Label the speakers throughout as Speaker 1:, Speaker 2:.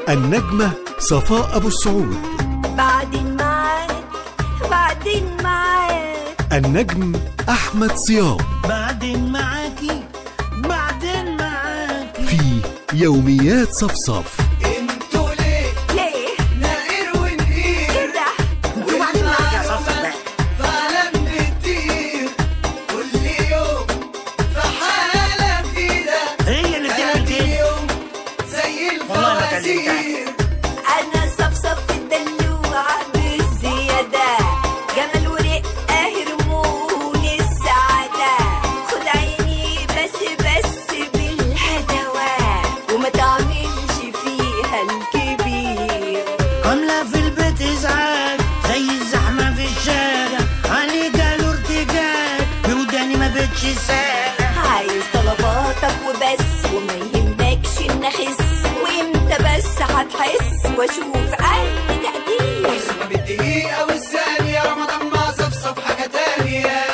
Speaker 1: النجمة صفاء أبو السعود
Speaker 2: بعدين معاك بعدين معاك
Speaker 1: النجم أحمد صيام
Speaker 3: بعدين معاكي بعدين معاكي
Speaker 1: في يوميات صفصف
Speaker 3: انتوا ليه
Speaker 2: ليه
Speaker 3: نائر ونقير
Speaker 2: كده
Speaker 3: وبعدين معاكي يا صفصف فعلا بتطير كل يوم في حالة جديدة هي اللي بتعمل كده يوم زي
Speaker 4: والله ما
Speaker 3: الفوازير
Speaker 2: انا صفصف الدلوعة بالزيادة جمال ورقة هرمون السعادة خد عيني بس بس بالهدوات وما تعملش فيها الكبير
Speaker 4: عاملة في البيت إزعاج زي الزحمة في الشارع علي جاله ارتجاج بوداني ما بقتش سالة
Speaker 2: عايز طلباتك وبس وما يهمكش ان اخس وامتى بس هتحس واشوف اي تقدير
Speaker 3: احسب بالدقيقة والثانية رمضان مع صفصف حاجة تانية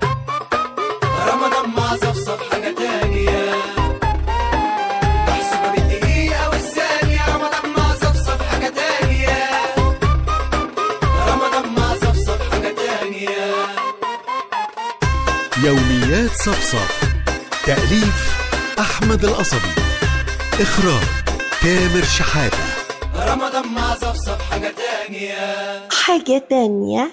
Speaker 3: رمضان مع صفصف حاجة تانية احسب بالدقيقة والثانية رمضان مع صفصف حاجة تانية رمضان مع صفصف حاجة تانية
Speaker 1: يوميات صفصف تأليف أحمد القصبي إخراج تامر شحاتة
Speaker 3: رمضان مع صفصف حاجة تانية
Speaker 2: حاجة تانية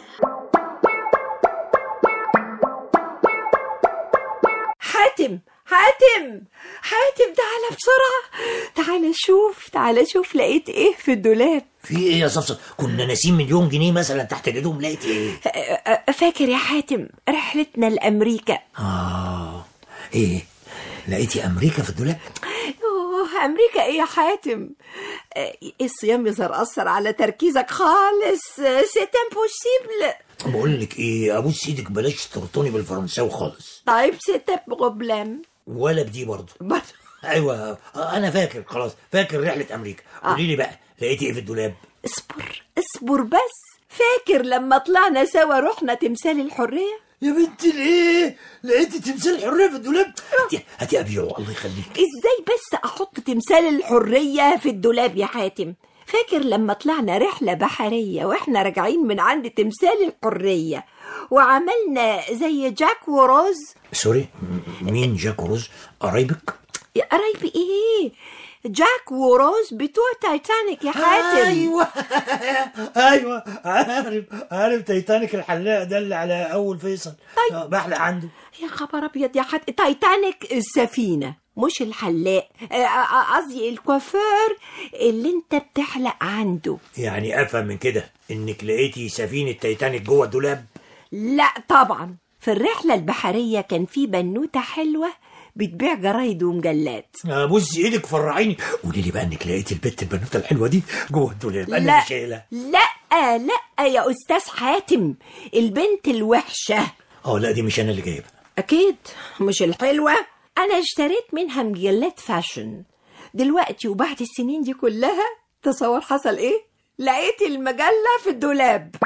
Speaker 2: حاتم حاتم حاتم تعالى بسرعة تعالى شوف تعالى شوف لقيت ايه في الدولاب
Speaker 4: في إيه يا صفصف كنا ناسين مليون جنيه مثلا تحت الهدوم لقيت إيه
Speaker 2: أ- أ- فاكر يا حاتم رحلتنا لأمريكا
Speaker 4: آه إيه لقيتي أمريكا في الدولاب
Speaker 2: أوه أمريكا إيه يا حاتم آه، الصيام يظهر أثر على تركيزك خالص سيت امبوسيبل
Speaker 4: بقول لك إيه أبوس إيدك بلاش ترطوني بالفرنساوي خالص
Speaker 2: طيب سيت بروبلام
Speaker 4: ولا بدي برضه
Speaker 2: برضه
Speaker 4: ايوه انا فاكر خلاص فاكر رحله امريكا قولي لي بقى لقيتي ايه في الدولاب
Speaker 2: اصبر اصبر بس فاكر لما طلعنا سوا رحنا تمثال الحرية
Speaker 4: يا بنتي ليه لقيتي تمثال الحريه في الدولاب هاتي هاتي ابيعه الله يخليك
Speaker 2: ازاي بس احط تمثال الحرية في الدولاب يا حاتم فاكر لما طلعنا رحلة بحرية واحنا راجعين من عند تمثال الحرية وعملنا زي جاك وروز
Speaker 4: سوري م- مين جاك روز قرايبك
Speaker 2: يا قرايبي ايه جاك وروز بتوع تايتانيك يا حاتم
Speaker 4: ايوه ايوه عارف عارف تايتانيك الحلاق ده اللي على اول فيصل آه، بحلق عنده
Speaker 2: يا خبر ابيض يا حاتم تايتانيك السفينة مش الحلاق آه، آه، قصدي الكوافير اللي انت بتحلق عنده
Speaker 4: يعني افهم من كده انك لقيتي سفينه تايتانيك جوه الدولاب
Speaker 2: لا طبعا في الرحلة البحرية كان في بنوتة حلوة بتبيع جرايد ومجلات
Speaker 4: آه، بص ايدك فرعيني قولي لي بقى انك لقيتي البت البنوته الحلوه دي جوه الدولاب انا
Speaker 2: لا
Speaker 4: اللي شايلها
Speaker 2: لا لا يا أستاذ حاتم البنت الوحشة
Speaker 4: اه لا دي مش انا اللي جايبها
Speaker 2: أكيد مش الحلوة أنا اشتريت منها مجلات فاشن دلوقتي وبعد السنين دي كلها تصور حصل إيه؟ لقيت المجلة في الدولاب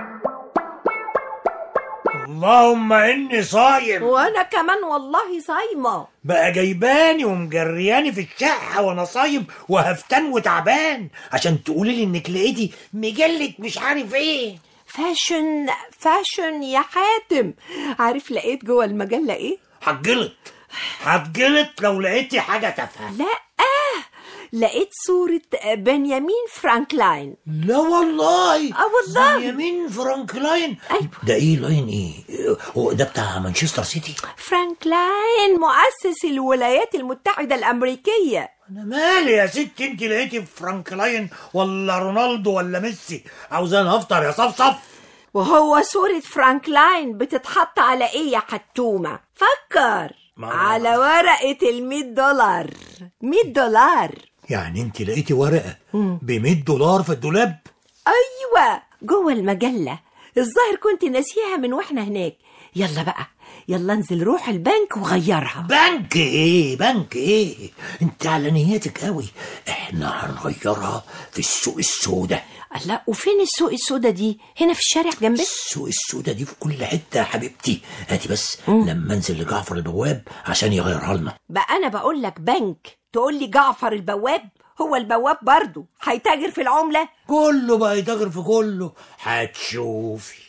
Speaker 4: اللهم اني صايم
Speaker 2: وأنا كمان والله صايمة
Speaker 4: بقى جايباني ومجرياني في الشقه وانا صايم وهفتان وتعبان عشان تقولي لي انك لقيتي مجله مش عارف ايه
Speaker 2: فاشن فاشن يا حاتم عارف لقيت جوه المجلة إيه؟
Speaker 4: هتجلط هتجلط لو لقيتي حاجه تافهه
Speaker 2: لا آه لقيت صورة بنيامين فرانكلاين
Speaker 4: لا والله
Speaker 2: آه والله.
Speaker 4: بنيامين فرانكلاين
Speaker 2: أيوة.
Speaker 4: ده ايه لاين ايه هو ده بتاع مانشستر سيتي
Speaker 2: فرانكلاين مؤسس الولايات المتحدة الأمريكية
Speaker 4: انا مالي يا ست انت لقيتي فرانكلاين ولا رونالدو ولا ميسي عاوزاني افطر يا صفصف
Speaker 2: وهو صورة فرانكلاين بتتحط على إيه يا حتومة فكر
Speaker 4: ما-
Speaker 2: على ورقة المية دولار مية دولار
Speaker 4: يعني انت لقيتي ورقه ب 100 دولار في الدولاب
Speaker 2: أيوة جوه المجلة الظاهر كنت ناسيها من واحنا هناك يلا بقى يلا انزل روح البنك وغيرها
Speaker 4: بنك ايه بنك ايه انت على نيتك قوي احنا هنغيرها في السوق السوداء
Speaker 2: لا وفين السوق السودا دي هنا في الشارع جنبنا
Speaker 4: السوق السوداء دي في كل حته يا حبيبتي هاتي بس لما انزل لجعفر البواب عشان يغيرها لنا
Speaker 2: بقى انا بقول لك بنك تقول لي جعفر البواب هو البواب برضه هيتاجر في العملة
Speaker 4: كله بقى يتاجر في كله هتشوفي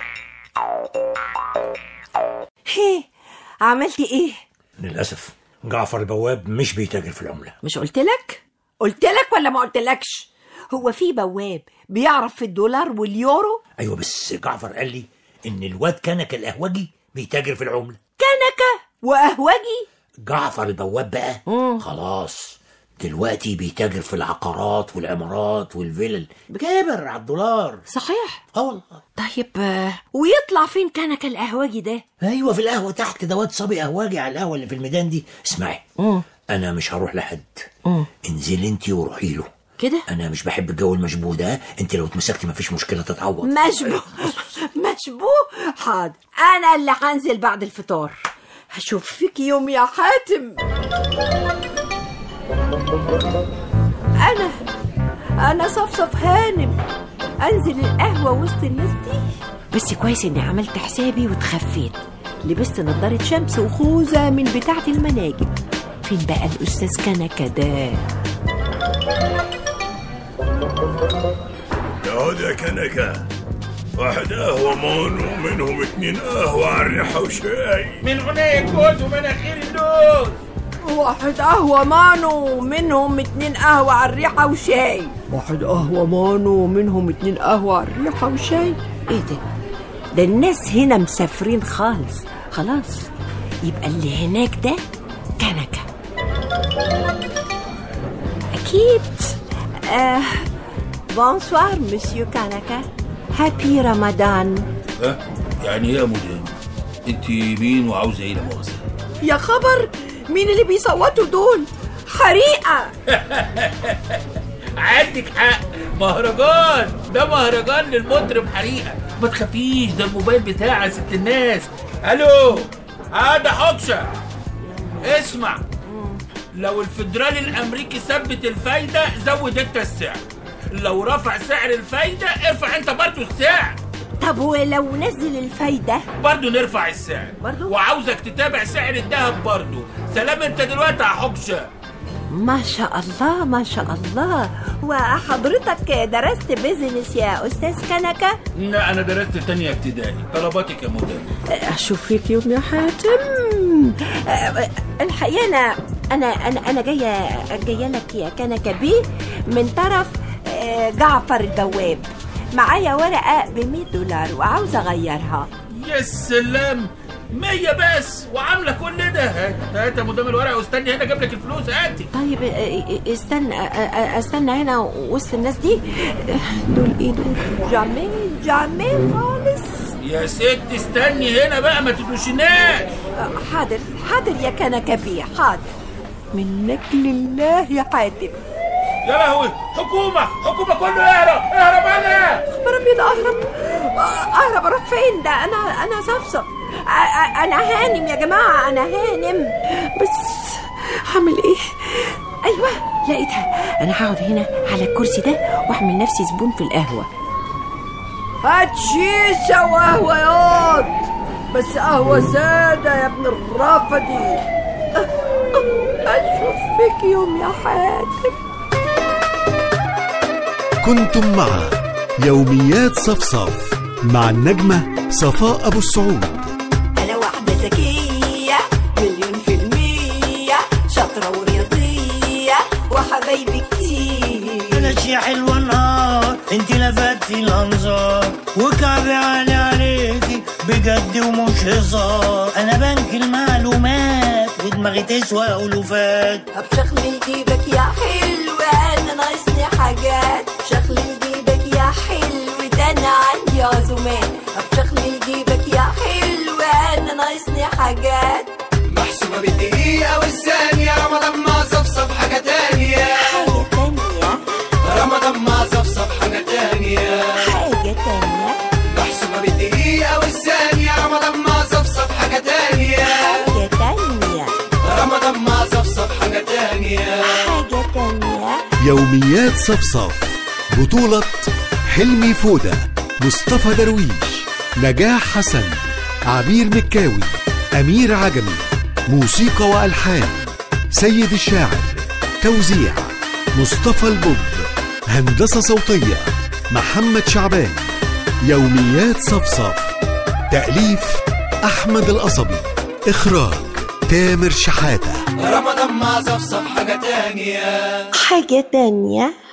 Speaker 2: هيه عملتي ايه
Speaker 4: للأسف جعفر البواب مش بيتاجر في العملة
Speaker 2: مش قلت لك قلت لك ولا ما قلتلكش هو في بواب بيعرف في الدولار واليورو
Speaker 4: أيوة بس جعفر قال لي إن الواد كنك القهوجي بيتاجر في العملة
Speaker 2: كنكة وقهوجي
Speaker 4: جعفر البواب بقى خلاص دلوقتي بيتاجر في العقارات والعمارات والفلل بكابر على الدولار
Speaker 2: صحيح
Speaker 4: اه والله
Speaker 2: طيب آه، ويطلع فين كنكة القهوجي ده
Speaker 4: ايوه في القهوه تحت ده واد صبي قهواجي على القهوه اللي في الميدان دي اسمعي انا مش هروح لحد انزلي انت وروحي له
Speaker 2: كده
Speaker 4: انا مش بحب الجو المشبوه ده انت لو اتمسكتي مفيش مشكله تتعوض
Speaker 2: مشبوه مشبوه حاضر انا اللي هنزل بعد الفطار هشوف فيك يوم يا حاتم انا انا صفصف هانم انزل القهوه وسط الناس دي بس كويس اني عملت حسابي واتخفيت لبست نظارة شمس وخوذة من بتاعة المناجم فين بقى الأستاذ كنكة ده
Speaker 5: يا هدى كنكة واحد قهوة مون ومنهم اتنين قهوة على الريحة وشاي
Speaker 6: من عناية جوز ومناخير اللوز
Speaker 2: واحد قهوة مانو منهم اتنين قهوة على الريحة وشاي واحد قهوة مانو منهم اتنين قهوة على الريحة وشاي ايه ده ده الناس هنا مسافرين خالص خلاص يبقى اللي هناك ده كنكة أكيد آه بونسوار مسيو كنكة هابي رمضان
Speaker 6: ها يعني ايه يا مدام انت مين وعاوزه ايه لا مؤاخذه
Speaker 2: يا خبر مين اللي بيصوتوا دول حريقة
Speaker 6: عندك حق مهرجان ده مهرجان للمطرب حريقه ما تخافيش ده الموبايل بتاعي يا ست الناس الو هذا حكشه اسمع لو الفدرالي الامريكي ثبت الفايده زود انت السعر لو رفع سعر الفايده ارفع انت برضو السعر
Speaker 2: طب ولو نزل الفايدة
Speaker 6: برضو نرفع السعر
Speaker 2: برضو؟
Speaker 6: وعاوزك تتابع سعر الذهب برضو سلام انت دلوقتي يا حكشه
Speaker 2: ما شاء الله ما شاء الله وحضرتك درست بيزنس يا أستاذ كنكة
Speaker 6: لا انا درست تانية ابتدائي طلباتك يا مدام
Speaker 2: أشوف فيك يوم يا حاتم أه، الحقيقة أنا أنا أنا أنا جاية جاية لك يا كنكة بيه من طرف أه، جعفر البواب معايا ورقة ب 100 دولار وعاوزة أغيرها
Speaker 6: يا سلام مية بس وعاملة كل ده هات هات يا مدام الورقة واستني هنا جاب لك الفلوس هاتي
Speaker 2: طيب أه، استنى أه، أه، استنى هنا وسط الناس دي دول ايه دول جامي جامي خالص
Speaker 6: يا ست استني هنا بقى ما تدوشناش
Speaker 2: حاضر حاضر يا كنكة بيه حاضر منك لله يا حاتم
Speaker 6: يا لهوي حكومة حكومة كله اهرب اهرب انا
Speaker 2: خبر ابيض اهرب اهرب اروح فين ده انا انا صفصف أ- أ- انا هانم يا جماعه انا هانم بس هعمل ايه ايوه لقيتها انا هقعد هنا على الكرسي ده واعمل نفسي زبون في القهوه هات شيشه وقهوه ياض بس قهوه ساده يا ابن الرافدي اشوف فيك يوم يا حاتم
Speaker 1: كنتم مع يوميات صفصف مع النجمة صفاء أبو السعود
Speaker 2: أنا واحدة ذكية مليون في المية شاطرة ورياضية وحبايبي كتير
Speaker 3: انا شي حلوة نهار انت لفتي الانظار وكعبي عالي عليكي بجد ومش هزار انا بنك المعلومات ودماغي تسوى الوفات
Speaker 2: طب شغلي جيبك يا حلو أنا ناقصني حاجات شغلي جيبك يا حلو ده أنا عندي عزومات طب شغلي جيبك يا حلو أنا ناقصني حاجات
Speaker 3: محسوبة بالدقيقة والثانية رمضان ما صفصف حاجة تانية
Speaker 2: حاجة تانية
Speaker 3: رمضان ما صفصف حاجة تانية
Speaker 2: حاجة تانية
Speaker 3: محسوبة بالدقيقة والثانية رمضان ما صفصف حاجة تانية
Speaker 2: حاجة تانية
Speaker 3: رمضان ما صفصف حاجة تانية
Speaker 2: حاجة تانية
Speaker 1: يوميات صفصف بطولة حلمي فودة مصطفى درويش نجاح حسن عبير مكاوي أمير عجمي موسيقى وألحان سيد الشاعر توزيع مصطفى البوب هندسة صوتية محمد شعبان يوميات صفصف تأليف أحمد القصبي إخراج تامر شحاتة
Speaker 7: رمضان مع صفصف حاجة تانية
Speaker 2: حاجة تانية